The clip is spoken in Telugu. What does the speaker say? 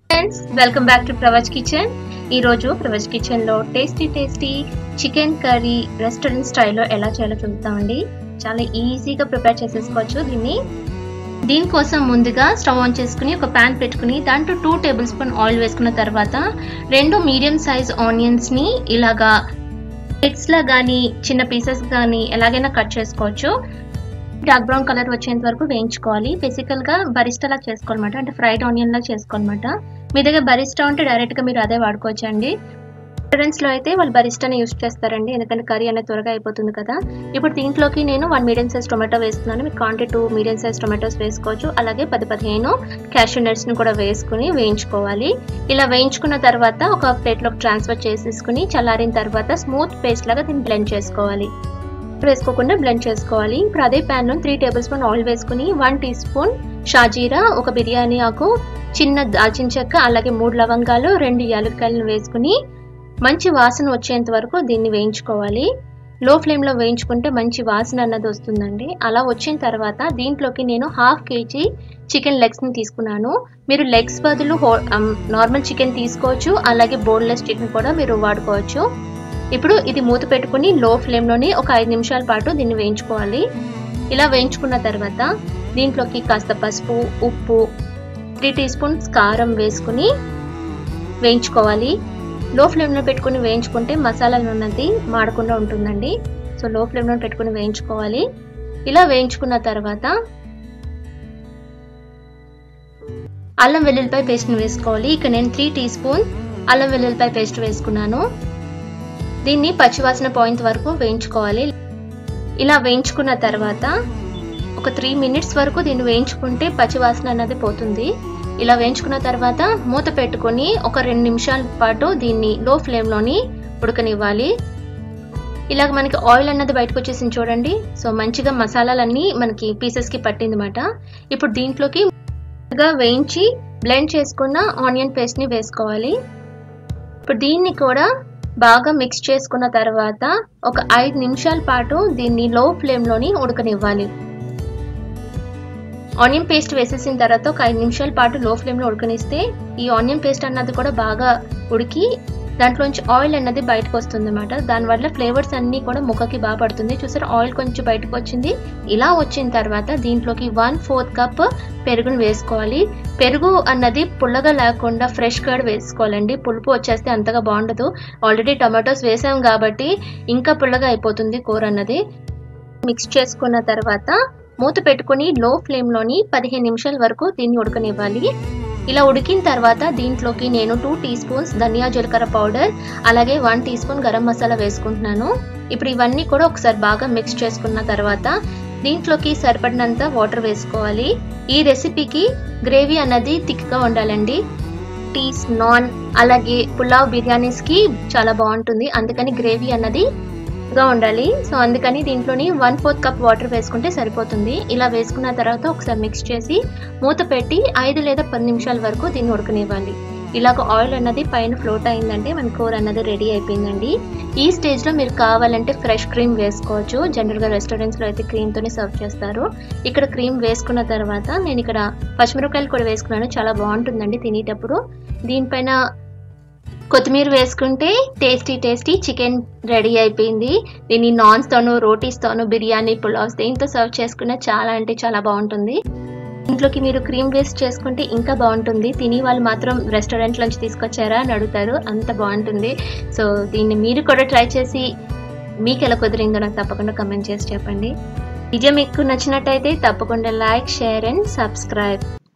friends welcome back to Pravach kitchen ఈ రోజు ప్రవచ్ కిచెన్ లో tasty tasty chicken curry restaurant స్టైల్లో ఎలా చేయాలో చూద్దామండి చాలా ఈజీగా ప్రిపేర్ చేసేసుకోవచ్చు దీన్ని దీనికోసం ముందుగా స్టవ్ ఆన్ చేసుకుని ఒక ప్యాన్ పెట్టుకుని దాంట్లో టూ టేబుల్ స్పూన్ ఆయిల్ వేసుకున్న తర్వాత రెండు మీడియం సైజ్ ఆనియన్స్ ని ఇలాగా బిట్స్ లా కానీ చిన్న పీసెస్ కానీ ఎలాగైనా కట్ చేసుకోవచ్చు డార్క్ బ్రౌన్ కలర్ వచ్చేంత వరకు వేయించుకోవాలి బేసికల్ గా బరిస్టా లా చేసుకోవాలన్నమాట అంటే ఫ్రైడ్ ఆనియన్ లా చేసుకోవాలన్నమాట మీ దగ్గర బరిస్టా ఉంటే డైరెక్ట్ గా మీరు అదే వాడుకోవచ్చు అండి రెస్టారెంట్స్ లో అయితే వాళ్ళు బరిస్టాని యూస్ చేస్తారండి ఎందుకంటే కర్రీ అనేది త్వరగా అయిపోతుంది కదా ఇప్పుడు దీంట్లోకి నేను వన్ మీడియం సైజ్ టొమాటో వేస్తున్నాను మీకు కాంటే టూ మీడియం సైజ్ టొమాటోస్ వేసుకోవచ్చు అలాగే పది పదిహేను క్యాషూ నట్స్ ని కూడా వేసుకుని వేయించుకోవాలి ఇలా వేయించుకున్న తర్వాత ఒక ప్లేట్ లోకి ట్రాన్స్ఫర్ చేసేసుకుని చల్లారిన తర్వాత స్మూత్ పేస్ట్ లాగా దీన్ని బ్లెండ్ చేసుకోవాలి వేసుకోకుండా బ్లెండ్ చేసుకోవాలి ఇప్పుడు అదే pan three tablespoon oil వేసుకుని వన్ టీ స్పూన్ షాజీరా ఒక బిర్యానీ ఆకు చిన్న దాల్చిన చెక్క అలాగే మూడు లవంగాలు రెండు యాలక్కాయలను వేసుకుని మంచి వాసన వచ్చేంత వరకు దీన్ని వేయించుకోవాలి లో ఫ్లేమ్లో వేయించుకుంటే మంచి వాసన అన్నది వస్తుందండి అలా వచ్చిన తర్వాత దీంట్లోకి నేను హాఫ్ కేజీ చికెన్ లెగ్స్ని తీసుకున్నాను మీరు లెగ్స్ బదులు నార్మల్ చికెన్ తీసుకోవచ్చు అలాగే బోన్లెస్ చికెన్ కూడా మీరు వాడుకోవచ్చు ఇప్పుడు ఇది మూత పెట్టుకుని లో ఫ్లేమ్లోనే ఒక ఐదు నిమిషాల పాటు దీన్ని వేయించుకోవాలి ఇలా వేయించుకున్న తర్వాత దీంట్లోకి కాస్త పసుపు ఉప్పు త్రీ టీ స్పూన్స్ కారం వేసుకుని వేయించుకోవాలి లో ఫ్లేమ్లో పెట్టుకుని వేయించుకుంటే మసాలాలు ఉన్నది మాడకుండా ఉంటుందండి సో లో ఫ్లేమ్లో పెట్టుకుని వేయించుకోవాలి ఇలా వేయించుకున్న తర్వాత అల్లం వెల్లుల్లిపాయ పేస్ట్ని వేసుకోవాలి ఇక నేను త్రీ టీ స్పూన్ అల్లం వెల్లుల్లిపాయ పేస్ట్ వేసుకున్నాను దీన్ని పచ్చివాసన పాయింట్ వరకు వేయించుకోవాలి ఇలా వేయించుకున్న తర్వాత ఒక త్రీ మినిట్స్ వరకు దీన్ని వేయించుకుంటే పచ్చివాసన అన్నది పోతుంది ఇలా వేయించుకున్న తర్వాత మూత పెట్టుకొని ఒక రెండు నిమిషాల పాటు దీన్ని లో ఫ్లేమ్లోని ఉడకనివ్వాలి ఇలాగ మనకి ఆయిల్ అన్నది బయటకు వచ్చేసింది చూడండి సో మంచిగా మసాలాలన్నీ మనకి పీసెస్కి పట్టిందన్నమాట ఇప్పుడు దీంట్లోకి వేయించి బ్లెండ్ చేసుకున్న ఆనియన్ పేస్ట్ని వేసుకోవాలి ఇప్పుడు దీన్ని కూడా బాగా మిక్స్ చేసుకున్న తర్వాత ఒక ఐదు నిమిషాల పాటు దీన్ని లో ఫ్లేమ్లోని ఉడకనివ్వాలి ఆనియన్ పేస్ట్ వేసేసిన తర్వాత ఒక ఐదు నిమిషాల పాటు లో ఫ్లేమ్లో ఉడకనిస్తే ఈ ఆనియన్ పేస్ట్ అన్నది కూడా బాగా ఉడికి దాంట్లోంచి ఆయిల్ అన్నది బయటకు వస్తుంది అనమాట దానివల్ల ఫ్లేవర్స్ అన్నీ కూడా ముఖకి బాగా పడుతుంది చూసారు ఆయిల్ కొంచెం బయటకు వచ్చింది ఇలా వచ్చిన తర్వాత దీంట్లోకి వన్ ఫోర్త్ కప్ పెరుగును వేసుకోవాలి పెరుగు అన్నది పుల్లగా లేకుండా ఫ్రెష్ కర్డ్ వేసుకోవాలండి పులుపు వచ్చేస్తే అంతగా బాగుండదు ఆల్రెడీ టమాటోస్ వేసాం కాబట్టి ఇంకా పుల్లగా అయిపోతుంది కూర అన్నది మిక్స్ చేసుకున్న తర్వాత మూత పెట్టుకుని లో ఫ్లేమ్లోని పదిహేను నిమిషాల వరకు దీన్ని ఉడకనివ్వాలి ఇలా ఉడికిన తర్వాత దీంట్లోకి నేను టూ టీ స్పూన్స్ ధనియా జీలకర్ర పౌడర్ అలాగే one teaspoon garam masala వేసుకుంటున్నాను ఇప్పుడు ఇవన్నీ కూడా ఒకసారి బాగా మిక్స్ చేసుకున్న తర్వాత దీంట్లోకి సరిపడినంత వాటర్ వేసుకోవాలి ఈ రెసిపీకి గ్రేవీ అన్నది థిక్గా ఉండాలండి టీస్ నాన్ అలాగే పులావ్ బిర్యానీస్కి చాలా బాగుంటుంది అందుకని గ్రేవీ అన్నది గా ఉండాలి సో అందుకని దీంట్లోని వన్ ఫోర్త్ కప్ వాటర్ వేసుకుంటే సరిపోతుంది ఇలా వేసుకున్న తర్వాత ఒకసారి మిక్స్ చేసి మూత పెట్టి ఐదు లేదా పది నిమిషాల వరకు దీన్ని ఉడకనివ్వాలి ఇలాగ ఆయిల్ అన్నది పైన ఫ్లోట్ అయిందంటే మన కూర అన్నది రెడీ అయిపోయిందండి ఈ స్టేజ్లో మీరు కావాలంటే ఫ్రెష్ క్రీమ్ వేసుకోవచ్చు జనరల్గా రెస్టారెంట్స్లో అయితే క్రీమ్తోనే సర్వ్ చేస్తారు ఇక్కడ క్రీమ్ వేసుకున్న తర్వాత నేను ఇక్కడ పచ్చిమిరపకాయలు కూడా వేసుకున్నాను చాలా బాగుంటుందండి తినేటప్పుడు దీనిపైన కొత్తిమీర వేసుకుంటే టేస్టీ టేస్టీ చికెన్ రెడీ అయిపోయింది దీన్ని నాన్స్తోను రోటీస్తోను బిర్యానీ పులావ్స్ దేంతో సర్వ్ చేసుకున్నా చాలా అంటే చాలా బాగుంటుంది ఇంట్లోకి మీరు క్రీమ్ వేస్ట్ చేసుకుంటే ఇంకా బాగుంటుంది తిని వాళ్ళు మాత్రం రెస్టారెంట్ నుంచి తీసుకొచ్చారా అని అడుగుతారు అంత బాగుంటుంది సో దీన్ని మీరు కూడా ట్రై చేసి మీకు ఎలా కుదిరిందో నాకు తప్పకుండా కమెంట్ చేసి చెప్పండి వీడియో మీకు నచ్చినట్టయితే తప్పకుండా లైక్ షేర్ అండ్ సబ్స్క్రైబ్